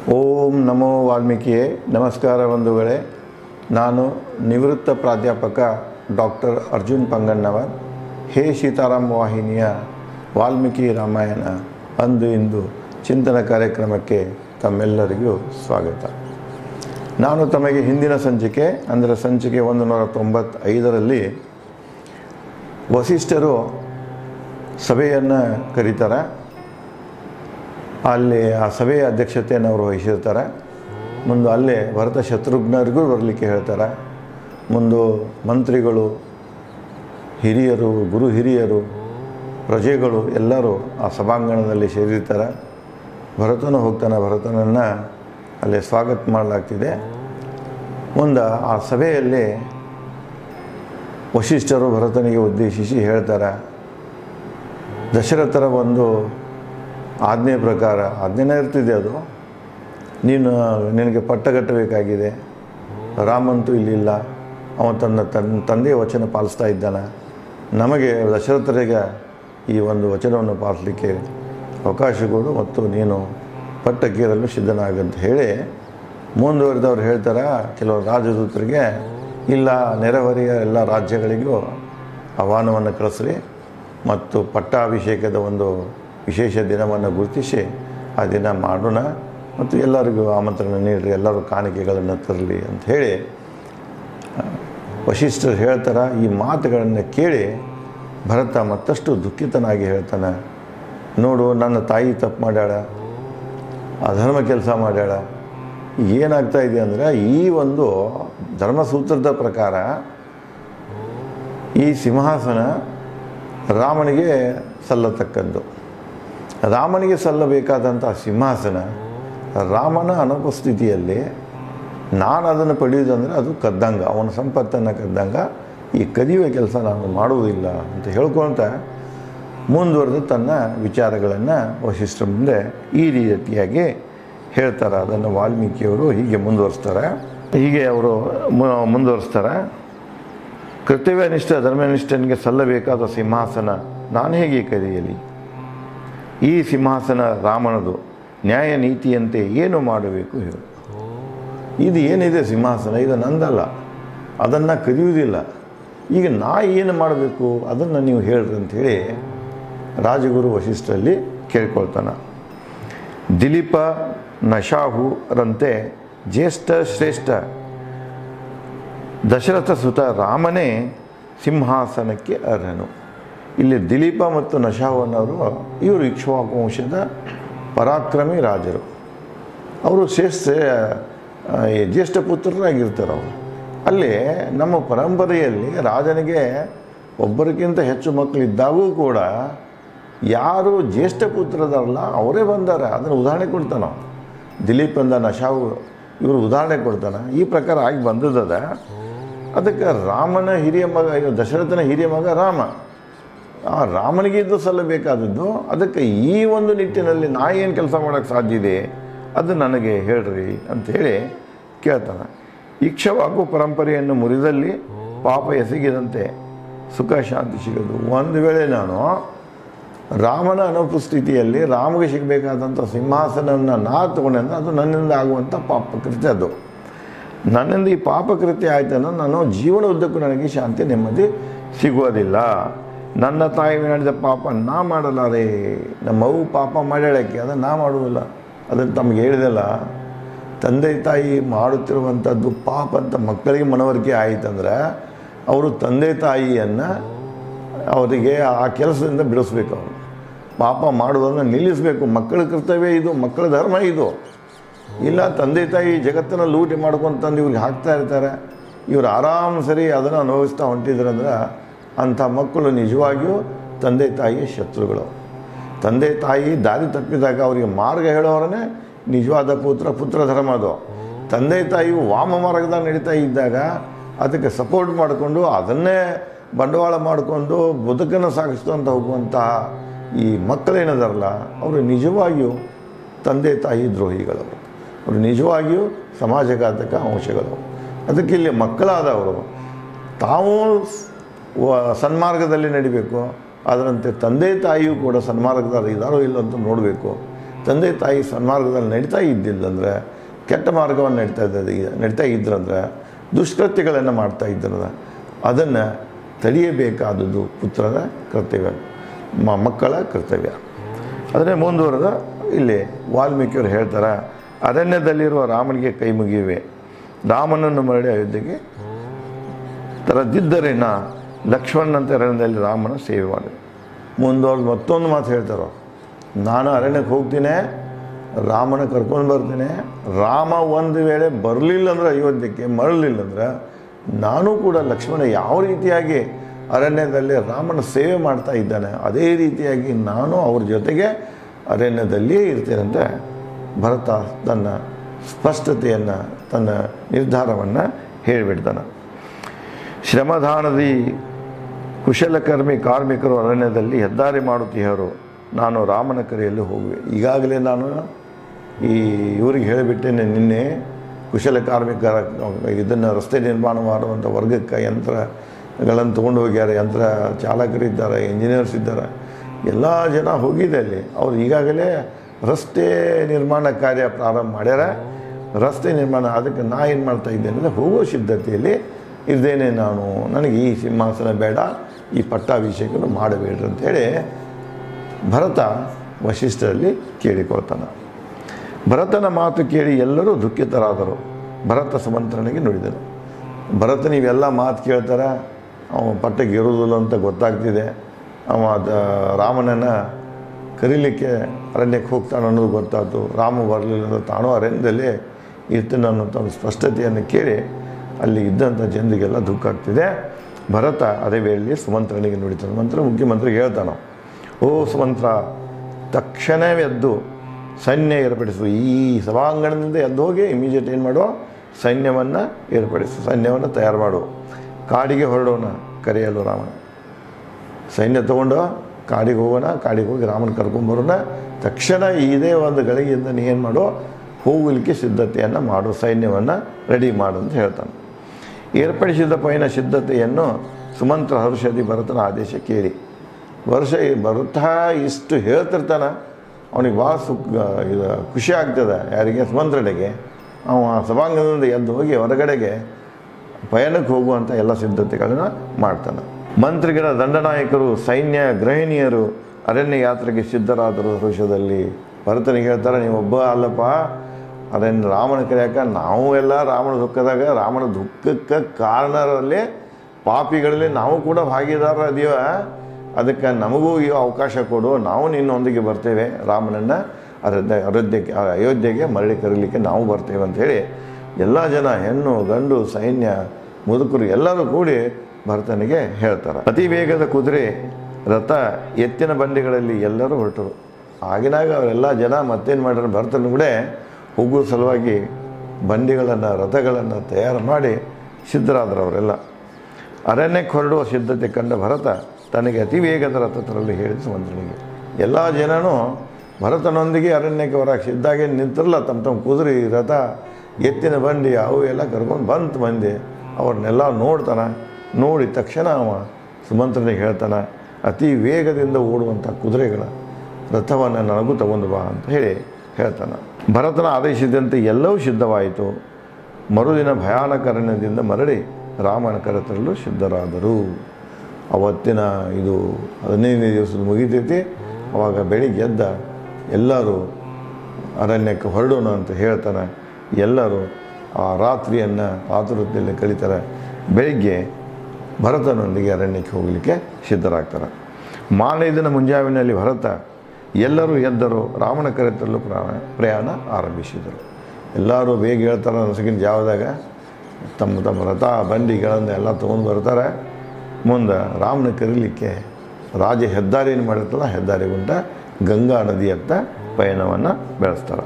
ಓಂ ನಮೋ ವಾಲ್ಮೀಕಿಯೇ ನಮಸ್ಕಾರ ಬಂಧುಗಳೇ ನಾನು ನಿವೃತ್ತ ಪ್ರಾಧ್ಯಾಪಕ ಡಾಕ್ಟರ್ ಅರ್ಜುನ್ ಪಂಗಣ್ಣವರ್ ಹೇ ಸೀತಾರಾಮ್ ವಾಹಿನಿಯ ವಾಲ್ಮೀಕಿ ರಾಮಾಯಣ ಅಂದು ಇಂದು ಚಿಂತನ ಕಾರ್ಯಕ್ರಮಕ್ಕೆ ತಮ್ಮೆಲ್ಲರಿಗೂ ಸ್ವಾಗತ ನಾನು ತಮಗೆ ಹಿಂದಿನ ಸಂಚಿಕೆ ಅಂದರೆ ಸಂಚಿಕೆ ಒಂದು ನೂರ ತೊಂಬತ್ತೈದರಲ್ಲಿ ವಸಿಷ್ಠರು ಸಭೆಯನ್ನು ಕರೀತಾರೆ ಅಲ್ಲಿ ಆ ಸಭೆಯ ಅಧ್ಯಕ್ಷತೆಯನ್ನು ಅವರು ವಹಿಸಿರ್ತಾರೆ ಮುಂದೆ ಅಲ್ಲೇ ಭರತ ಶತ್ರುಘ್ನರಿಗೂ ಬರಲಿಕ್ಕೆ ಹೇಳ್ತಾರೆ ಮುಂದೆ ಮಂತ್ರಿಗಳು ಹಿರಿಯರು ಗುರು ಹಿರಿಯರು ಪ್ರಜೆಗಳು ಎಲ್ಲರೂ ಆ ಸಭಾಂಗಣದಲ್ಲಿ ಸೇರಿರ್ತಾರೆ ಭರತನು ಹೋಗ್ತಾನೆ ಭರತನನ್ನು ಅಲ್ಲಿ ಸ್ವಾಗತ ಮಾಡಲಾಗ್ತಿದೆ ಮುಂದೆ ಆ ಸಭೆಯಲ್ಲಿ ವಶಿಷ್ಠರು ಭರತನಿಗೆ ಉದ್ದೇಶಿಸಿ ಹೇಳ್ತಾರೆ ದಶರಥರ ಒಂದು ಆಜ್ಞೆ ಪ್ರಕಾರ ಆಜ್ಞೆನೇ ಇರ್ತಿದೆ ಅದು ನೀನು ನಿನಗೆ ಪಟ್ಟಗಟ್ಟಬೇಕಾಗಿದೆ ರಾಮಂತೂ ಇಲ್ಲಿಲ್ಲ ಅವ ತನ್ನ ತನ್ನ ತಂದೆಯ ವಚನ ಪಾಲಿಸ್ತಾ ಇದ್ದಾನೆ ನಮಗೆ ದಶರಥರಿಗೆ ಈ ಒಂದು ವಚನವನ್ನು ಪಾಲಿಸಲಿಕ್ಕೆ ಅವಕಾಶ ಕೊಡು ಮತ್ತು ನೀನು ಪಟ್ಟಕ್ಕೇರಲು ಸಿದ್ಧನಾಗಂತ ಹೇಳಿ ಮುಂದುವರೆದವ್ರು ಹೇಳ್ತಾರೆ ಕೆಲವು ರಾಜದೂತರಿಗೆ ಇಲ್ಲ ನೆರೆಹೊರೆಯ ಎಲ್ಲ ರಾಜ್ಯಗಳಿಗೂ ಆಹ್ವಾನವನ್ನು ಕಳಿಸ್ರಿ ಮತ್ತು ಪಟ್ಟಾಭಿಷೇಕದ ಒಂದು ವಿಶೇಷ ದಿನವನ್ನು ಗುರುತಿಸಿ ಆ ದಿನ ಮಾಡೋಣ ಮತ್ತು ಎಲ್ಲರಿಗೂ ಆಮಂತ್ರಣ ನೀಡಿರಿ ಎಲ್ಲರೂ ಕಾಣಿಕೆಗಳನ್ನು ತರಲಿ ಅಂತ ಹೇಳಿ ವಶಿಷ್ಠರು ಹೇಳ್ತಾರೆ ಈ ಮಾತುಗಳನ್ನು ಕೇಳಿ ಭರತ ಮತ್ತಷ್ಟು ದುಃಖಿತನಾಗಿ ಹೇಳ್ತಾನೆ ನೋಡು ನನ್ನ ತಾಯಿ ತಪ್ಪು ಮಾಡ್ಯಾಳ ಅಧರ್ಮ ಕೆಲಸ ಮಾಡ್ಯಾಳ ಏನಾಗ್ತಾ ಇದೆ ಅಂದರೆ ಈ ಒಂದು ಧರ್ಮಸೂತ್ರದ ಪ್ರಕಾರ ಈ ಸಿಂಹಾಸನ ರಾಮನಿಗೆ ಸಲ್ಲತಕ್ಕದ್ದು ರಾಮನಿಗೆ ಸಲ್ಲಬೇಕಾದಂಥ ಸಿಂಹಾಸನ ರಾಮನ ಅನುಪಸ್ಥಿತಿಯಲ್ಲಿ ನಾನು ಅದನ್ನು ಪಡೆಯುವುದಂದರೆ ಅದು ಕದ್ದಂಗ ಅವನ ಸಂಪತ್ತನ್ನು ಕದ್ದಂಗ ಈ ಕದಿಯುವ ಕೆಲಸ ನಾನು ಮಾಡುವುದಿಲ್ಲ ಅಂತ ಹೇಳ್ಕೊಳ್ತ ಮುಂದುವರೆದು ತನ್ನ ವಿಚಾರಗಳನ್ನು ವಶಿಷ್ಠ ಮುಂದೆ ಈ ರೀತಿಯಾಗಿ ಹೇಳ್ತಾರೆ ಅದನ್ನು ವಾಲ್ಮೀಕಿಯವರು ಹೀಗೆ ಮುಂದುವರಿಸ್ತಾರೆ ಹೀಗೆ ಅವರು ಮು- ಮುಂದುವರಿಸ್ತಾರೆ ಕರ್ತವ್ಯನಿಷ್ಠ ಧರ್ಮನಿಷ್ಠನಿಗೆ ಸಲ್ಲಬೇಕಾದ ಸಿಂಹಾಸನ ನಾನು ಹೇಗೆ ಕರೆಯಲಿ ಈ ಸಿಂಹಾಸನ ರಾಮನದು ನ್ಯಾಯ ನೀತಿಯಂತೆ ಏನು ಮಾಡಬೇಕು ಹೇಳು ಇದು ಏನಿದೆ ಸಿಂಹಾಸನ ಇದು ನಂದಲ್ಲ ಅದನ್ನು ಕದಿಯುವುದಿಲ್ಲ ಈಗ ನಾ ಏನು ಮಾಡಬೇಕು ಅದನ್ನು ನೀವು ಹೇಳ್ರಿ ಅಂಥೇಳಿ ರಾಜಗುರು ವಶಿಷ್ಠರಲ್ಲಿ ಕೇಳ್ಕೊಳ್ತಾನೆ ದಿಲೀಪ ನಶಾಹುರಂತೆ ಜ್ಯೇಷ್ಠ ಶ್ರೇಷ್ಠ ದಶರಥ ಸುತ ರಾಮನೇ ಸಿಂಹಾಸನಕ್ಕೆ ಅರ್ಹನು ಇಲ್ಲಿ ದಿಲೀಪ ಮತ್ತು ನಶಾವನ್ನವರು ಇವರು ಇಕ್ಷ್ವಾಕು ವಂಶದ ಪರಾಕ್ರಮಿ ರಾಜರು ಅವರು ಶ್ರೇಷ್ಠ ಆ, ಈ ಜ್ಯೇಷ್ಠ ಪುತ್ರರಾಗಿರ್ತಾರೆ ಅವರು ಅಲ್ಲಿ ನಮ್ಮ ಪರಂಪರೆಯಲ್ಲಿ ರಾಜನಿಗೆ ಒಬ್ಬರಿಗಿಂತ ಹೆಚ್ಚು ಮಕ್ಕಳಿದ್ದಾಗೂ ಕೂಡ ಯಾರು ಜ್ಯೇಷ್ಠ ಪುತ್ರದಲ್ಲ ಅವರೇ ಬಂದಾರ ಅದನ್ನು ಉದಾಹರಣೆ ಕೊಡ್ತಾನೆ ನಾವು ದಿಲೀಪ್ ಅಂದ ನಶಾವು ಇವರು ಉದಾಹರಣೆ ಕೊಡ್ತಾನೆ ಈ ಪ್ರಕಾರ ಆಗಿ ಬಂದದ ಅದಕ್ಕೆ ರಾಮನ ಹಿರಿಯ ಮಗ ಇವ ದಶರಥನ ಹಿರಿಯ ಮಗ ರಾಮ ಆ ರಾಮನಿಗೆ ಇದು ಸಲ್ಲಬೇಕಾದದ್ದು ಅದಕ್ಕೆ ಈ ಒಂದು ನಿಟ್ಟಿನಲ್ಲಿ ನಾ ಏನು ಕೆಲಸ ಮಾಡೋಕ್ಕೆ ಸಾಧ್ಯ ಇದೆ ಅದು ನನಗೆ ಹೇಳ್ರಿ ಅಂಥೇಳಿ ಕೇಳ್ತಾನೆ ಇಕ್ಷವಾಕು ಪರಂಪರೆಯನ್ನು ಮುರಿದಲ್ಲಿ ಪಾಪ ಎಸಗಿದಂತೆ ಸುಖ ಶಾಂತಿ ಸಿಗೋದು ಒಂದು ವೇಳೆ ನಾನು ರಾಮನ ಅನುಪಸ್ಥಿತಿಯಲ್ಲಿ ರಾಮಗೆ ಸಿಗಬೇಕಾದಂಥ ಸಿಂಹಾಸನವನ್ನು ನಾ ತಗೊಂಡೆ ಅಂದರೆ ಅದು ನನ್ನಿಂದ ಆಗುವಂಥ ಪಾಪಕೃತ್ಯ ಅದು ನನ್ನಿಂದ ಈ ಪಾಪಕೃತ್ಯ ಆಯ್ತಂದ್ರೆ ನಾನು ಜೀವನ ಉದ್ದಕ್ಕೂ ನನಗೆ ಶಾಂತಿ ನೆಮ್ಮದಿ ಸಿಗೋದಿಲ್ಲ ನನ್ನ ತಾಯಿ ಮಾಡಿದ ಪಾಪ ನಾ ಮಾಡಲಾರೆ ನಮ್ಮ ಅವು ಪಾಪ ಮಾಡ್ಯಾಳಕ್ಕೆ ಅದನ್ನು ನಾ ಮಾಡುವುದಿಲ್ಲ ಅದನ್ನು ತಮಗೆ ಹೇಳಿದೆಲ್ಲ ತಂದೆ ತಾಯಿ ಮಾಡುತ್ತಿರುವಂಥದ್ದು ಪಾಪ ಅಂತ ಮಕ್ಕಳಿಗೆ ಮನವರಿಕೆ ಆಯಿತಂದ್ರೆ ಅವರು ತಂದೆ ತಾಯಿಯನ್ನು ಅವರಿಗೆ ಆ ಕೆಲಸದಿಂದ ಬಿಡಿಸ್ಬೇಕು ಅವರು ಪಾಪ ಮಾಡುವುದನ್ನು ನಿಲ್ಲಿಸಬೇಕು ಮಕ್ಕಳ ಕರ್ತವ್ಯ ಇದು ಮಕ್ಕಳ ಧರ್ಮ ಇದು ಇಲ್ಲ ತಂದೆ ತಾಯಿ ಜಗತ್ತನ್ನು ಲೂಟಿ ಮಾಡ್ಕೊಂಡು ತಂದು ಇವ್ರಿಗೆ ಹಾಕ್ತಾ ಇರ್ತಾರೆ ಇವ್ರು ಆರಾಮ್ ಸರಿ ಅದನ್ನು ಅನುಭವಿಸ್ತಾ ಹೊಂಟಿದ್ರಂದ್ರೆ ಅಂಥ ಮಕ್ಕಳು ನಿಜವಾಗಿಯೂ ತಂದೆ ತಾಯಿಯ ಶತ್ರುಗಳು ತಂದೆ ತಾಯಿ ದಾರಿ ತಪ್ಪಿದಾಗ ಅವರಿಗೆ ಮಾರ್ಗ ಹೇಳೋರನ್ನೇ ನಿಜವಾದ ಪುತ್ರ ಪುತ್ರ ಧರ್ಮ ಅದು ತಂದೆ ತಾಯಿಯು ವಾಮ ಮಾರ್ಗದಾಗ ನಡೀತಾ ಇದ್ದಾಗ ಅದಕ್ಕೆ ಸಪೋರ್ಟ್ ಮಾಡಿಕೊಂಡು ಅದನ್ನೇ ಬಂಡವಾಳ ಮಾಡಿಕೊಂಡು ಬದುಕನ್ನು ಸಾಗಿಸ್ಕೊಂತ ಹೋಗುವಂತಹ ಈ ಮಕ್ಕಳೇನದಾರಲ್ಲ ಅವರು ನಿಜವಾಗಿಯೂ ತಂದೆ ತಾಯಿ ದ್ರೋಹಿಗಳು ಅವರು ನಿಜವಾಗಿಯೂ ಸಮಾಜಘಾತಕ ಅಂಶಗಳು ಅದಕ್ಕೆ ಇಲ್ಲಿ ಮಕ್ಕಳಾದವರು ತಾವು ವ- ಸನ್ಮಾರ್ಗದಲ್ಲಿ ನಡಿಬೇಕು ಅದರಂತೆ ತಂದೆ ತಾಯಿಯೂ ಕೂಡ ಸನ್ಮಾರ್ಗದಲ್ಲಿ ಇದ್ದಾರೋ ಇಲ್ಲ ಅಂತ ನೋಡಬೇಕು ತಂದೆ ತಾಯಿ ಸನ್ಮಾರ್ಗದಲ್ಲಿ ನಡೀತಾ ಇದ್ದಿಲ್ಲಂದ್ರೆ ಕೆಟ್ಟ ಮಾರ್ಗವನ್ನು ನಡೀತಾ ಇದ್ದ ನಡೀತಾ ಇದ್ರಂದ್ರೆ ದುಷ್ಕೃತ್ಯಗಳನ್ನು ಮಾಡ್ತಾ ಇದ್ರಂದ್ರೆ ಅದನ್ನು ತಡೆಯಬೇಕಾದದ್ದು ಪುತ್ರನ ಕರ್ತವ್ಯ ಮ- ಮಕ್ಕಳ ಕರ್ತವ್ಯ ಆದರೆ ಮುಂದುವರೆದ ಇಲ್ಲಿ ವಾಲ್ಮೀಕಿಯವರು ಹೇಳ್ತಾರೆ ಅರಣ್ಯದಲ್ಲಿರುವ ರಾಮನಿಗೆ ಕೈ ಮುಗಿಯುವೆ ರಾಮನನ್ನು ಮರಳಿ ಅಯೋಧ್ಯೆಗೆ ತರದಿದ್ದರೇನ ಲಕ್ಷ್ಮಣನಂತೆ ಅರಣ್ಯದಲ್ಲಿ ರಾಮನ ಸೇವೆ ಮಾಡಿ ಮುಂದವ್ರು ಮತ್ತೊಂದು ಮಾತು ಹೇಳ್ತಾರೋ ನಾನು ಅರಣ್ಯಕ್ಕೆ ಹೋಗ್ತೀನಿ ರಾಮನ ಕರ್ಕೊಂಡು ಬರ್ತೀನಿ ರಾಮ ಒಂದು ವೇಳೆ ಬರಲಿಲ್ಲ ಅಂದ್ರೆ ಅಯೋಧ್ಯಕ್ಕೆ ಮರಳಿಲ್ಲ ಅಂದ್ರೆ ನಾನು ಕೂಡ ಲಕ್ಷ್ಮಣ ಯಾವ ರೀತಿಯಾಗಿ ಅರಣ್ಯದಲ್ಲಿ ರಾಮನ ಸೇವೆ ಮಾಡ್ತಾ ಇದ್ದಾನೆ ಅದೇ ರೀತಿಯಾಗಿ ನಾನು ಅವ್ರ ಜೊತೆಗೆ ಅರಣ್ಯದಲ್ಲಿಯೇ ಇರ್ತೇನೆ ಅಂತ ಭರತ ತನ್ನ ಸ್ಪಷ್ಟತೆಯನ್ನು ತನ್ನ ನಿರ್ಧಾರವನ್ನು ಹೇಳಿಬಿಡ್ತಾನೆ ಶ್ರಮದಾನದಿ ಕುಶಲಕರ್ಮಿ ಕಾರ್ಮಿಕರು ಅರಣ್ಯದಲ್ಲಿ ಹೆದ್ದಾರಿ ಮಾಡುತ್ತೀಯರು ನಾನು ರಾಮನ ಕರೆಯಲ್ಲಿ ಹೋಗುವೆ ಈಗಾಗಲೇ ನಾನು ಈ ಇವರಿಗೆ ಹೇಳಿಬಿಟ್ಟೇನೆ ನಿನ್ನೆ ಕುಶಲ ಕಾರ್ಮಿಕರ ಇದನ್ನು ರಸ್ತೆ ನಿರ್ಮಾಣ ಮಾಡುವಂಥ ವರ್ಗಕ್ಕೆ ಯಂತ್ರಗಳನ್ನು ತೊಗೊಂಡು ಹೋಗ್ಯಾರೆ ಯಂತ್ರ ಚಾಲಕರಿದ್ದಾರೆ ಇಂಜಿನಿಯರ್ಸ್ ಇದ್ದಾರೆ ಎಲ್ಲ ಜನ ಹೋಗಿದೆ ಅಲ್ಲಿ ಅವ್ರು ಈಗಾಗಲೇ ರಸ್ತೆ ನಿರ್ಮಾಣ ಕಾರ್ಯ ಪ್ರಾರಂಭ ಮಾಡ್ಯಾರ ರಸ್ತೆ ನಿರ್ಮಾಣ ಅದಕ್ಕೆ ನಾ ಏನು ಮಾಡ್ತಾ ಇದ್ದೇನೆ ಅಂದರೆ ಹೋಗೋ ಸಿದ್ಧತೆಯಲ್ಲಿ ಇದ್ದೇನೆ ನಾನು ನನಗೆ ಈ ಸಿಂಹಾಸನ ಬೇಡ ಈ ಪಟ್ಟಾಭಿಷೇಕವನ್ನು ಮಾಡಬೇಡ್ರಿ ಅಂತೇಳಿ ಭರತ ವಶಿಷ್ಠರಲ್ಲಿ ಕೇಳಿಕೊಳ್ತಾನೆ ಭರತನ ಮಾತು ಕೇಳಿ ಎಲ್ಲರೂ ದುಃಖಿತರಾದರು ಭರತ ಸುಮಂತ್ರನಿಗೆ ನುಡಿದನು ಭರತ ನೀವೆಲ್ಲ ಮಾತು ಕೇಳ್ತಾರೆ ಅವ ಪಟ್ಟಕ್ಕೆ ಇರೋದಿಲ್ಲ ಅಂತ ಗೊತ್ತಾಗ್ತಿದೆ ಅವ ಅದ ರಾಮನನ್ನು ಕರೀಲಿಕ್ಕೆ ಅರಣ್ಯಕ್ಕೆ ಹೋಗ್ತಾನೆ ಅನ್ನೋದು ಗೊತ್ತಾಯ್ತು ರಾಮ ಬರಲಿಲ್ಲ ಅಂದ್ರೆ ತಾನು ಅರಣ್ಯದಲ್ಲೇ ಇರ್ತಾನೆ ಅನ್ನೋ ತನ್ನ ಸ್ಪಷ್ಟತೆಯನ್ನು ಕೇಳಿ ಅಲ್ಲಿ ಇದ್ದಂಥ ಜನರಿಗೆಲ್ಲ ದುಃಖ ಆಗ್ತಿದೆ ಭರತ ಅದೇ ವೇಳೆಯಲ್ಲಿ ಸುಮಂತ್ರನಿಗೆ ನುಡಿತಾನೆ ಮಂತ್ರ ಮುಖ್ಯಮಂತ್ರಿಗೆ ಹೇಳ್ತಾನೆ ಓ ಸುಮಂತ್ರ ತಕ್ಷಣವೇ ಎದ್ದು ಸೈನ್ಯ ಏರ್ಪಡಿಸು ಈ ಸಭಾಂಗಣದಿಂದ ಎದ್ದು ಹೋಗಿ ಇಮಿಡಿಯೇಟ್ ಏನು ಮಾಡೋ ಸೈನ್ಯವನ್ನು ಏರ್ಪಡಿಸು ಸೈನ್ಯವನ್ನು ತಯಾರು ಮಾಡು ಕಾಡಿಗೆ ಹೊರಡೋಣ ಕರೆಯಲು ರಾಮನ ಸೈನ್ಯ ತಗೊಂಡು ಕಾಡಿಗೆ ಹೋಗೋಣ ಕಾಡಿಗೆ ಹೋಗಿ ರಾಮನ ಕರ್ಕೊಂಬರೋಣ ತಕ್ಷಣ ಇದೇ ಒಂದು ಗಳಿಗೆಯಿಂದ ನೀ ಏನು ಮಾಡೋ ಹೋಗಲಿಕ್ಕೆ ಸಿದ್ಧತೆಯನ್ನು ಮಾಡು ಸೈನ್ಯವನ್ನು ರೆಡಿ ಮಾಡು ಅಂತ ಹೇಳ್ತಾನೆ ಏರ್ಪಡಿಸಿದ ಪೈನ ಸಿದ್ಧತೆಯನ್ನು ಸುಮಂತ್ರ ಹರ್ಷದಿ ಭರತನ ಆದೇಶ ಕೇಳಿ ವರ್ಷ ಬರುತ್ತಾ ಇಷ್ಟು ಹೇಳ್ತಿರ್ತಾನೆ ಅವನಿಗೆ ಭಾಳ ಸುಖ ಇದು ಖುಷಿ ಆಗ್ತದೆ ಯಾರಿಗೆ ಸುಮಂತ್ರನಿಗೆ ಅವ ಸಭಾಂಗಣದಿಂದ ಎದ್ದು ಹೋಗಿ ಹೊರಗಡೆಗೆ ಪಯಣಕ್ಕೆ ಹೋಗುವಂಥ ಎಲ್ಲ ಸಿದ್ಧತೆಗಳನ್ನು ಮಾಡ್ತಾನೆ ಮಂತ್ರಿಗಳ ದಂಡನಾಯಕರು ಸೈನ್ಯ ಗೃಹಿಣಿಯರು ಅರಣ್ಯ ಯಾತ್ರೆಗೆ ಸಿದ್ಧರಾದರು ಹರುಷದಲ್ಲಿ ಭರತನಿಗೆ ಹೇಳ್ತಾರೆ ನೀವು ಒಬ್ಬ ಅಲ್ಲಪ್ಪ ಅರಣ್ಯ ರಾಮನ ಕರೆಯಾಕ ನಾವು ಎಲ್ಲ ರಾಮನ ದುಃಖದಾಗ ರಾಮನ ದುಃಖಕ್ಕೆ ಕಾರಣರಲ್ಲಿ ಪಾಪಿಗಳಲ್ಲಿ ನಾವು ಕೂಡ ಭಾಗಿದಾರ ಅದೀವ ಅದಕ್ಕೆ ನಮಗೂ ಈ ಅವಕಾಶ ಕೊಡು ನಾವು ನಿನ್ನೊಂದಿಗೆ ಬರ್ತೇವೆ ರಾಮನನ್ನು ಅಯೋಧ್ಯ ಅಯೋಧ್ಯಕ್ಕೆ ಅಯೋಧ್ಯೆಗೆ ಮರಳಿ ಕರೀಲಿಕ್ಕೆ ನಾವು ಬರ್ತೇವೆ ಅಂಥೇಳಿ ಎಲ್ಲ ಜನ ಹೆಣ್ಣು ಗಂಡು ಸೈನ್ಯ ಮುದುಕರು ಎಲ್ಲರೂ ಕೂಡಿ ಭರತನಿಗೆ ಹೇಳ್ತಾರೆ ಅತಿ ವೇಗದ ಕುದುರೆ ರಥ ಎತ್ತಿನ ಬಂಡಿಗಳಲ್ಲಿ ಎಲ್ಲರೂ ಹೊರಟರು ಆಗಿನಾಗ ಅವರೆಲ್ಲ ಜನ ಮತ್ತೇನು ಮಾಡ್ಯಾರ ಭರತನ ಕೂಡ ಹೋಗುವ ಸಲುವಾಗಿ ಬಂಡಿಗಳನ್ನು ರಥಗಳನ್ನು ತಯಾರು ಮಾಡಿ ಸಿದ್ಧರಾದರು ಅವರೆಲ್ಲ ಅರಣ್ಯಕ್ಕೆ ಹೊರಡುವ ಸಿದ್ಧತೆ ಕಂಡ ಭರತ ತನಗೆ ಅತಿ ವೇಗದ ರಥ ತರಲು ಹೇಳಿದ ಸುಮಂತ್ರನಿಗೆ ಎಲ್ಲ ಜನನೂ ಭರತನೊಂದಿಗೆ ಅರಣ್ಯಕ್ಕೆ ಹೊರಗೆ ಸಿದ್ಧಾಗಿ ನಿಂತಿರಲ್ಲ ತಮ್ಮ ತಮ್ಮ ಕುದುರೆ ರಥ ಎತ್ತಿನ ಬಂಡಿ ಅವು ಎಲ್ಲ ಕರ್ಕೊಂಡು ಬಂತು ಮಂದಿ ಅವ್ರನ್ನೆಲ್ಲ ನೋಡ್ತಾನೆ ನೋಡಿದ ತಕ್ಷಣ ಅವ ಸುಮಂತ್ರನಿಗೆ ಹೇಳ್ತಾನೆ ಅತಿ ವೇಗದಿಂದ ಓಡುವಂಥ ಕುದುರೆಗಳ ರಥವನ್ನು ನನಗೂ ತಗೊಂಡು ಬಾ ಅಂತ ಹೇಳಿ ಹೇಳ್ತಾನೆ ಭರತನ ಆದೇಶದಂತೆ ಎಲ್ಲವೂ ಸಿದ್ಧವಾಯಿತು ಮರುದಿನ ಭಯಾನಕ ಅರಣ್ಯದಿಂದ ಮರಳಿ ರಾಮನ ಕರೆತರಲು ಸಿದ್ಧರಾದರು ಅವತ್ತಿನ ಇದು ಹದಿನೈದನೇ ದಿವಸದ ಮುಗಿತೈತಿ ಅವಾಗ ಬೆಳಿಗ್ಗೆ ಎದ್ದ ಎಲ್ಲರೂ ಅರಣ್ಯಕ್ಕೆ ಹೊರಡೋಣ ಅಂತ ಹೇಳ್ತಾನೆ ಎಲ್ಲರೂ ಆ ರಾತ್ರಿಯನ್ನು ಆತುರತೆಯಲ್ಲಿ ಕಳೀತಾರೆ ಬೆಳಿಗ್ಗೆ ಭರತನೊಂದಿಗೆ ಅರಣ್ಯಕ್ಕೆ ಹೋಗಲಿಕ್ಕೆ ಸಿದ್ಧರಾಗ್ತಾರೆ ಮಾರನೇ ದಿನ ಮುಂಜಾವಿನಲ್ಲಿ ಭರತ ಎಲ್ಲರೂ ಎದ್ದರು ರಾಮನ ಕರೆತರಲು ಪ್ರಯಾಣ ಪ್ರಯಾಣ ಆರಂಭಿಸಿದರು ಎಲ್ಲರೂ ಬೇಗ ಹೇಳ್ತಾರೆ ನಸಗಿನ ಜಾವದಾಗ ತಮ್ಮ ತಮ್ಮ ರಥ ಬಂಡಿಗಳನ್ನು ಎಲ್ಲ ತೊಗೊಂಡು ಬರ್ತಾರೆ ಮುಂದೆ ರಾಮನ ಕರೀಲಿಕ್ಕೆ ರಾಜ ಹೆದ್ದಾರಿಯನ್ನು ಮಾಡಿರ್ತಲ್ಲ ಹೆದ್ದಾರಿ ಗುಂಟ ಗಂಗಾ ನದಿಯತ್ತ ಪಯಣವನ್ನು ಬೆಳೆಸ್ತಾರೆ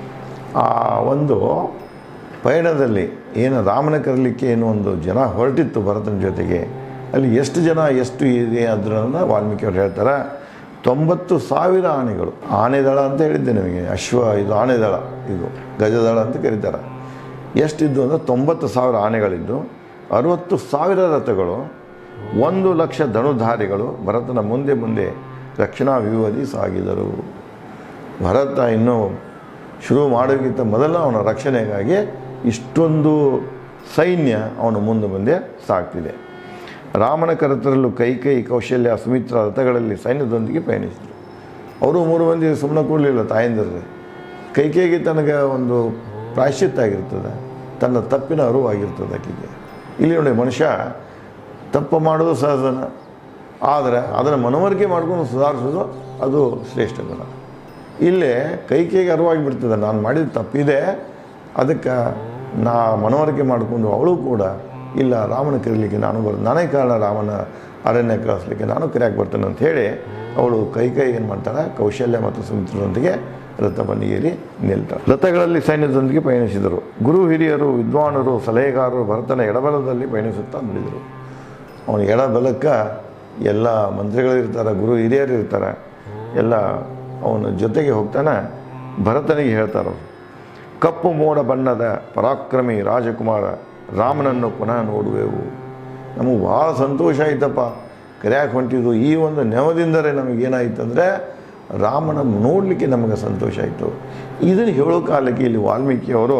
ಆ ಒಂದು ಪಯಣದಲ್ಲಿ ಏನು ರಾಮನ ಕರೀಲಿಕ್ಕೆ ಏನು ಒಂದು ಜನ ಹೊರಟಿತ್ತು ಭರತನ ಜೊತೆಗೆ ಅಲ್ಲಿ ಎಷ್ಟು ಜನ ಎಷ್ಟು ಇದೆ ಅದನ್ನು ವಾಲ್ಮೀಕಿಯವ್ರು ಹೇಳ್ತಾರೆ ತೊಂಬತ್ತು ಸಾವಿರ ಆನೆಗಳು ಆನೆದಳ ಅಂತ ಹೇಳಿದ್ದೆ ನಿಮಗೆ ಅಶ್ವ ಇದು ಆನೆದಳ ಇದು ಗಜದಳ ಅಂತ ಕರೀತಾರೆ ಎಷ್ಟಿದ್ದು ಅಂದರೆ ತೊಂಬತ್ತು ಸಾವಿರ ಆನೆಗಳಿದ್ದು ಅರುವತ್ತು ಸಾವಿರ ರಥಗಳು ಒಂದು ಲಕ್ಷ ಧನುಧಾರಿಗಳು ಭರತನ ಮುಂದೆ ಮುಂದೆ ರಕ್ಷಣಾ ವ್ಯೂಹದಿ ಸಾಗಿದರು ಭರತ ಇನ್ನೂ ಶುರು ಮಾಡೋಕ್ಕಿಂತ ಮೊದಲು ಅವನ ರಕ್ಷಣೆಗಾಗಿ ಇಷ್ಟೊಂದು ಸೈನ್ಯ ಅವನ ಮುಂದೆ ಮುಂದೆ ಸಾಗ್ತಿದೆ ರಾಮನ ಕರೆತರಲು ಕೈಕೈ ಕೌಶಲ್ಯ ಸುಮಿತ್ರ ರಥಗಳಲ್ಲಿ ಸೈನ್ಯದೊಂದಿಗೆ ಪಯಣಿಸಿದರು ಅವರು ಮೂರು ಮಂದಿ ಸುಮ್ಮನೆ ಕೂಡಲಿಲ್ಲ ತಾಯಂದಿರ್ರೆ ಕೈಕೈಗೆ ತನಗೆ ಒಂದು ಪ್ರಾಯಶ್ಚಿತ್ತ ಆಗಿರ್ತದೆ ತನ್ನ ತಪ್ಪಿನ ಅರಿವಾಗಿರ್ತದೆ ಆಕೆಗೆ ಇಲ್ಲಿ ನೋಡಿ ಮನುಷ್ಯ ತಪ್ಪು ಮಾಡೋದು ಸಹಜನ ಆದರೆ ಅದನ್ನು ಮನವರಿಕೆ ಮಾಡ್ಕೊಂಡು ಸುಧಾರಿಸೋದು ಅದು ಶ್ರೇಷ್ಠ ಗುಣ ಇಲ್ಲೇ ಕೈಕೈಗೆ ಅರಿವಾಗಿ ಬಿಡ್ತದೆ ನಾನು ಮಾಡಿದ ತಪ್ಪಿದೆ ಅದಕ್ಕೆ ನಾ ಮನವರಿಕೆ ಮಾಡಿಕೊಂಡು ಅವಳು ಕೂಡ ಇಲ್ಲ ರಾಮನ ಕರೀಲಿಕ್ಕೆ ನಾನು ಬರ್ ನಾನೇ ಕಾರಣ ರಾಮನ ಅರಣ್ಯ ಕಳಿಸ್ಲಿಕ್ಕೆ ನಾನು ಕರೆಯಕ್ಕೆ ಬರ್ತೇನೆ ಅಂತ ಹೇಳಿ ಅವಳು ಕೈ ಕೈ ಏನು ಮಾಡ್ತಾಳೆ ಕೌಶಲ್ಯ ಮತ್ತು ಸುಮಿತ್ರದೊಂದಿಗೆ ರಥ ಬಂಡಿಗೇರಿ ನಿಲ್ತಾಳೆ ರಥಗಳಲ್ಲಿ ಸೈನ್ಯದೊಂದಿಗೆ ಪಯಣಿಸಿದರು ಗುರು ಹಿರಿಯರು ವಿದ್ವಾನರು ಸಲಹೆಗಾರರು ಭರತನ ಎಡಬಲದಲ್ಲಿ ಪಯಣಿಸುತ್ತಾ ನುಡಿದರು ಅವನ ಎಡಬಲಕ್ಕೆ ಎಲ್ಲ ಮಂತ್ರಿಗಳಿರ್ತಾರೆ ಗುರು ಹಿರಿಯರು ಇರ್ತಾರೆ ಎಲ್ಲ ಅವನ ಜೊತೆಗೆ ಹೋಗ್ತಾನೆ ಭರತನಿಗೆ ಹೇಳ್ತಾರೆ ಅವ್ರು. ಕಪ್ಪು ಮೋಡ ಬಣ್ಣದ ಪರಾಕ್ರಮಿ ರಾಜಕುಮಾರ ರಾಮನನ್ನು ಪುನಃ ನೋಡುವೆವು ನಮಗೆ ಭಾಳ ಸಂತೋಷ ಆಯ್ತಪ್ಪ ಕರೆಯಾಕೆ ಹೊಂಟಿದ್ದು ಈ ಒಂದು ನೆವದಿಂದರೆ ನಮಗೇನಾಯ್ತಂದರೆ ರಾಮನ ನೋಡಲಿಕ್ಕೆ ನಮಗೆ ಸಂತೋಷ ಆಯಿತು ಇದನ್ನು ಹೇಳೋ ಕಾಲಕ್ಕೆ ಇಲ್ಲಿ ವಾಲ್ಮೀಕಿಯವರು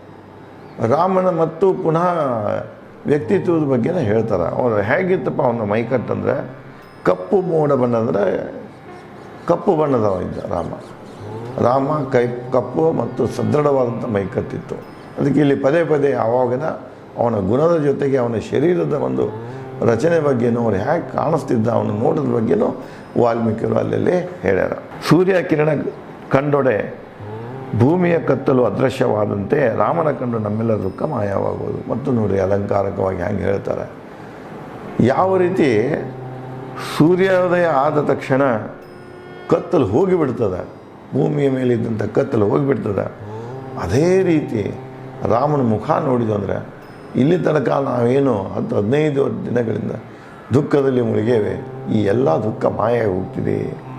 ರಾಮನ ಮತ್ತು ಪುನಃ ವ್ಯಕ್ತಿತ್ವದ ಬಗ್ಗೆನೇ ಹೇಳ್ತಾರೆ ಅವರು ಹೇಗಿತ್ತಪ್ಪ ಅವನ ಮೈಕಟ್ಟಂದರೆ ಕಪ್ಪು ಮೋಡ ಬಣ್ಣ ಅಂದರೆ ಕಪ್ಪು ಬಣ್ಣದವ ಇದ್ದ ರಾಮ ರಾಮ ಕೈ ಕಪ್ಪು ಮತ್ತು ಸದೃಢವಾದಂಥ ಮೈಕತ್ತಿತ್ತು ಅದಕ್ಕೆ ಇಲ್ಲಿ ಪದೇ ಪದೇ ಆವಾಗಿನ ಅವನ ಗುಣದ ಜೊತೆಗೆ ಅವನ ಶರೀರದ ಒಂದು ರಚನೆ ಬಗ್ಗೆನೂ ಅವ್ರು ಹೇಗೆ ಕಾಣಿಸ್ತಿದ್ದ ಅವನ ನೋಟದ ಬಗ್ಗೆನೂ ವಾಲ್ಮೀಕಿಯರು ಅಲ್ಲಲ್ಲಿ ಹೇಳ್ಯಾರ ಸೂರ್ಯ ಕಿರಣ ಕಂಡೊಡೆ ಭೂಮಿಯ ಕತ್ತಲು ಅದೃಶ್ಯವಾದಂತೆ ರಾಮನ ಕಂಡು ನಮ್ಮೆಲ್ಲರ ದುಃಖ ಮಾಯವಾಗುವುದು ಮತ್ತು ನೋಡಿ ಅಲಂಕಾರಕವಾಗಿ ಹ್ಯಾಂಗೆ ಹೇಳ್ತಾರೆ ಯಾವ ರೀತಿ ಸೂರ್ಯೋದಯ ಆದ ತಕ್ಷಣ ಕತ್ತಲು ಹೋಗಿಬಿಡ್ತದೆ ಭೂಮಿಯ ಮೇಲೆ ಇದ್ದಂಥ ಕತ್ತಲು ಹೋಗಿಬಿಡ್ತದೆ ಅದೇ ರೀತಿ ರಾಮನ ಮುಖ ನೋಡಿದ್ದು ಅಂದರೆ ಇಲ್ಲಿ ತನಕ ನಾವೇನು ಹತ್ತು ಹದಿನೈದು ದಿನಗಳಿಂದ ದುಃಖದಲ್ಲಿ ಮುಳುಗೇವೆ ಈ ಎಲ್ಲ ದುಃಖ ಮಾಯ ಹೋಗ್ತಿದೆ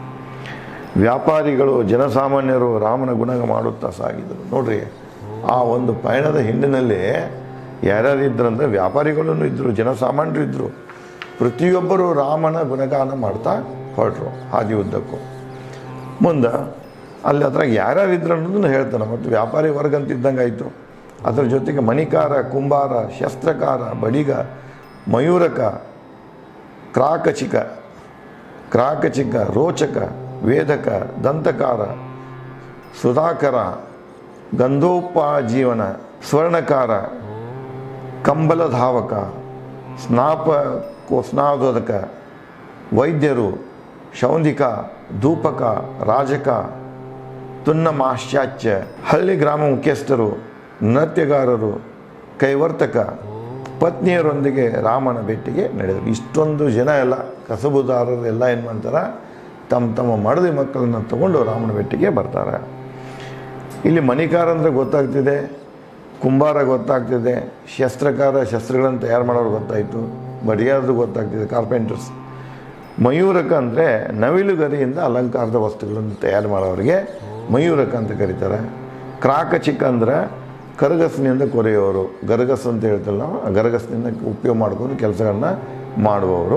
ವ್ಯಾಪಾರಿಗಳು ಜನಸಾಮಾನ್ಯರು ರಾಮನ ಗುಣ ಮಾಡುತ್ತಾ ಸಾಗಿದರು ನೋಡ್ರಿ ಆ ಒಂದು ಪಯಣದ ಹಿಂದಿನಲ್ಲಿ ಯಾರ್ಯಾರು ಇದ್ರಂದ್ರೆ ವ್ಯಾಪಾರಿಗಳೂ ಇದ್ದರು ಜನಸಾಮಾನ್ಯರು ಇದ್ದರು ಪ್ರತಿಯೊಬ್ಬರು ರಾಮನ ಗುಣಗಾನ ಮಾಡ್ತಾ ಹೊರಟರು ಹಾದಿ ಉದ್ದಕ್ಕೂ ಮುಂದೆ ಅಲ್ಲಿ ಅದ್ರಾಗ ಯಾರ್ಯಾರು ಇದ್ರು ಅನ್ನೋದನ್ನು ಹೇಳ್ತಾನೆ ಮತ್ತು ವ್ಯಾಪಾರಿ ವರ್ಗ ಅಂತ ಇದ್ದಂಗೆ ಆಯಿತು ಅದರ ಜೊತೆಗೆ ಮಣಿಕಾರ ಕುಂಬಾರ ಶಸ್ತ್ರಕಾರ ಬಡಿಗ ಮಯೂರಕ ಕ್ರಾಕಚಿಕ ಕ್ರಾಕಚಿಕ ರೋಚಕ ವೇದಕ ದಂತಕಾರ ಸುಧಾಕರ ಗಂಧೋಪಾಜೀವನ ಸ್ವರ್ಣಕಾರ ಕಂಬಲಧಾವಕ ಸ್ನಾಪ ಸ್ನಾದೋದಕ ವೈದ್ಯರು ಶೌಂಧಿಕ ಧೂಪಕ ರಾಜಕ ತುನ್ನಮಾಶ್ಚಾಚ್ಯ ಹಳ್ಳಿ ಗ್ರಾಮ ಮುಖ್ಯಸ್ಥರು ನೃತ್ಯಗಾರರು ಕೈವರ್ತಕ ಪತ್ನಿಯರೊಂದಿಗೆ ರಾಮನ ಭೇಟಿಗೆ ನಡೆದರು ಇಷ್ಟೊಂದು ಜನ ಎಲ್ಲ ಕಸಬುದಾರರು ಎಲ್ಲ ಏನು ಮಾಡ್ತಾರೆ ತಮ್ಮ ತಮ್ಮ ಮಡದಿ ಮಕ್ಕಳನ್ನು ತಗೊಂಡು ರಾಮನ ಭೇಟಿಗೆ ಬರ್ತಾರೆ ಇಲ್ಲಿ ಮಣಿಕಾರ ಅಂದರೆ ಗೊತ್ತಾಗ್ತಿದೆ ಕುಂಬಾರ ಗೊತ್ತಾಗ್ತಿದೆ ಶಸ್ತ್ರಕಾರ ಶಸ್ತ್ರಗಳನ್ನು ತಯಾರು ಮಾಡೋರು ಗೊತ್ತಾಯಿತು ಬಡಿಯಾದ್ರು ಗೊತ್ತಾಗ್ತಿದೆ ಕಾರ್ಪೆಂಟರ್ಸ್ ಮಯೂರಕ ಅಂದರೆ ನವಿಲುಗರಿಯಿಂದ ಅಲಂಕಾರದ ವಸ್ತುಗಳನ್ನು ತಯಾರು ಮಾಡೋರಿಗೆ ಮಯೂರಕ ಅಂತ ಕರೀತಾರೆ ಕ್ರಾಕಚಿಕ ಅಂದ್ರೆ ಕರಗಸ್ನಿಂದ ಕೊರೆಯೋರು ಗರಗಸ್ ಅಂತ ಹೇಳ್ತಲ್ಲ ನಾವು ಆ ಗರಗಸ್ನಿಂದ ಉಪಯೋಗ ಮಾಡ್ಕೊಂಡು ಕೆಲಸಗಳನ್ನ ಮಾಡುವವರು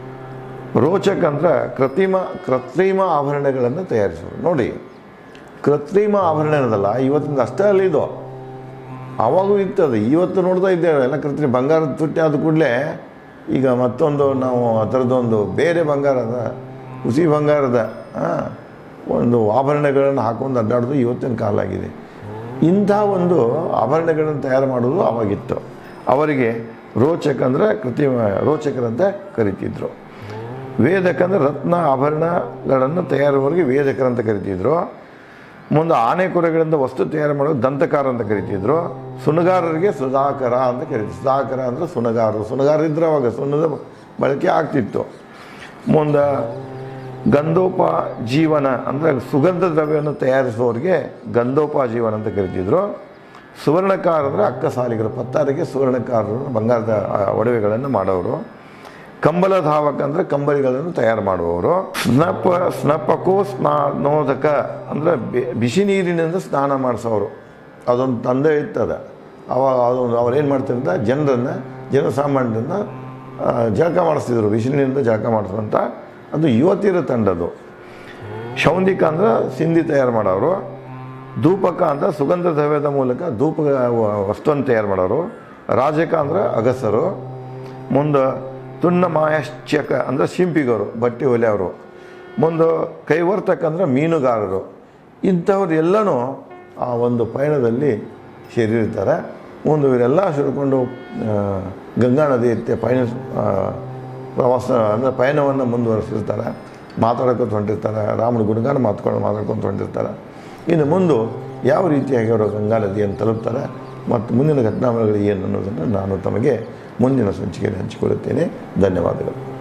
ರೋಚಕ ಅಂದ್ರೆ ಕೃತ್ರಿಮ ಕೃತ್ರಿಮ ಆಭರಣಗಳನ್ನು ತಯಾರಿಸೋರು ನೋಡಿ ಕೃತ್ರಿಮ ಆಭರಣ ಏನದಲ್ಲ ಇವತ್ತಿಂದ ಅಷ್ಟೇ ಅಲ್ಲಿ ಇದು ಆವಾಗೂ ಇತ್ತದು ಇವತ್ತು ನೋಡ್ತಾ ಇದ್ದೇವೆ ಎಲ್ಲ ಕೃತ್ರಿಮ ಬಂಗಾರದ ತುಟ್ಟಿ ಆದ ಕೂಡಲೇ ಈಗ ಮತ್ತೊಂದು ನಾವು ಆ ಥರದ್ದೊಂದು ಬೇರೆ ಬಂಗಾರದ ಹುಸಿ ಬಂಗಾರದ ಆ, ಒಂದು ಆಭರಣಗಳನ್ನು ಹಾಕೊಂಡು ಅಡ್ಡಾಡೋದು ಇವತ್ತಿನ ಕಾಲ ಆಗಿದೆ ಇಂಥ ಒಂದು ಆಭರಣಗಳನ್ನು ತಯಾರು ಮಾಡೋದು ಆವಾಗಿತ್ತು ಅವರಿಗೆ ರೋಚಕ ಅಂದರೆ ಕೃತ್ರಿಮ ರೋಚಕರಂತ ಕರಿತಿದ್ರು ವೇದಕಂದ್ರೆ ರತ್ನ ಆಭರಣಗಳನ್ನು ತಯಾರುವವರಿಗೆ ವೇದಕರಂತ ಕರಿತಿದ್ರು ಮುಂದೆ ಆನೆ ಕುರೆಗಳಿಂದ ವಸ್ತು ತಯಾರು ಮಾಡೋದು ದಂತಕಾರ ಅಂತ ಕರಿತಿದ್ರು ಸುನಗಾರರಿಗೆ ಸುಧಾಕರ ಅಂತ ಕರೀತಿದ್ರು ಸುಧಾಕರ ಅಂದರೆ ಸುನಗಾರರು ಸುನಗಾರ ಇದ್ರೆ ಅವಾಗ ಸುಣ್ಣದ ಬಳಕೆ ಆಗ್ತಿತ್ತು ಮುಂದೆ ಗಂಧೋಪ ಜೀವನ ಅಂದರೆ ಸುಗಂಧ ದ್ರವ್ಯವನ್ನು ತಯಾರಿಸುವವರಿಗೆ ಗಂಧೋಪ ಜೀವನ ಅಂತ ಕರಿತಿದ್ರು ಸುವರ್ಣಕಾರ ಅಂದರೆ ಅಕ್ಕಸಾಲಿಗರು ಪತ್ತಾರಿಗೆ ಸುವರ್ಣಕಾರರು ಬಂಗಾರದ ಆ, ಒಡವೆಗಳನ್ನು ಮಾಡೋರು ಕಂಬಲ ಧಾವಕ ಅಂದರೆ ಕಂಬಳಿಗಳನ್ನು ತಯಾರು ಮಾಡುವವರು ಸ್ನಪ ಸ್ನಪಕೋ ಸ್ನಾನೋದಕ ಅಂದರೆ ಬಿಸಿ ನೀರಿನಿಂದ ಸ್ನಾನ ಮಾಡಿಸೋರು ಅದೊಂದು ತಂದೆ ಇರ್ತದೆ ಅವಾಗ ಅದೊಂದು ಅವ್ರು ಏನು ಮಾಡ್ತಿದ್ದ ಜನರನ್ನು ಜನಸಾಮಾನ್ಯರನ್ನು ಆ, ಜಳಕ ಮಾಡಿಸ್ತಿದ್ರು ಬಿಸಿ ನೀರಿನಿಂದ ಜಳಕ ಮಾಡಿಸುವಂಥ ಅದು ಯುವತಿಯರ ತಂಡದು ಶೌಂದಿಕ ಅಂದ್ರೆ ಸಿಂಧಿ ತಯಾರು ಮಾಡೋರು ಧೂಪಕ ಅಂದ್ರೆ ಸುಗಂಧ ದ್ರವ್ಯದ ಮೂಲಕ ಧೂಪ ವಸ್ತುವನ್ನು ತಯಾರು ಮಾಡೋರು ರಾಜಕ ಅಂದ್ರೆ ಅಗಸರು ಮುಂದೆ ತುನ್ನ ಮಾಯಶ್ಚಕ ಅಂದ್ರೆ ಶಿಂಪಿಗರು ಬಟ್ಟೆ ಹೊಲೆಯವರು ಮುಂದೆ ಕೈವರ್ತಕ ಅಂದ್ರೆ ಮೀನುಗಾರರು ಇಂಥವ್ರು ಎಲ್ಲನೂ ಆ ಒಂದು ಪಯಣದಲ್ಲಿ ಸೇರಿರ್ತಾರೆ ಮುಂದೆ ಇವರೆಲ್ಲ ಸೇರಿಕೊಂಡು ಆ, ಗಂಗಾ ನದಿ ಇತ್ತೆ ಪಯಣ ಆ, ಪ್ರವಾಸ ಅಂದರೆ ಪಯಣವನ್ನು ಮುಂದುವರಿಸಿರ್ತಾರೆ ಮಾತಾಡ್ಕೊತ ಹೊಂಟಿರ್ತಾರೆ ರಾಮನ ಗುಣಗಾನ ಮಾತ್ಕೊಂಡು ಮಾತಾಡ್ಕೊಂತ ಹೊಂಟಿರ್ತಾರೆ ಇನ್ನು ಮುಂದೆ ಯಾವ ರೀತಿಯಾಗಿ ಅವರು ಗಂಗಾ ನದಿಯನ್ನು ತಲುಪ್ತಾರೆ ಮತ್ತು ಮುಂದಿನ ಘಟನಾವಳಿಗಳು ಏನು ಅನ್ನೋದನ್ನು ನಾನು ತಮಗೆ ಮುಂದಿನ ಸಂಚಿಕೆಯಲ್ಲಿ ಹಂಚಿಕೊಳ್ಳುತ್ತೇನೆ ಧನ್ಯವಾದಗಳು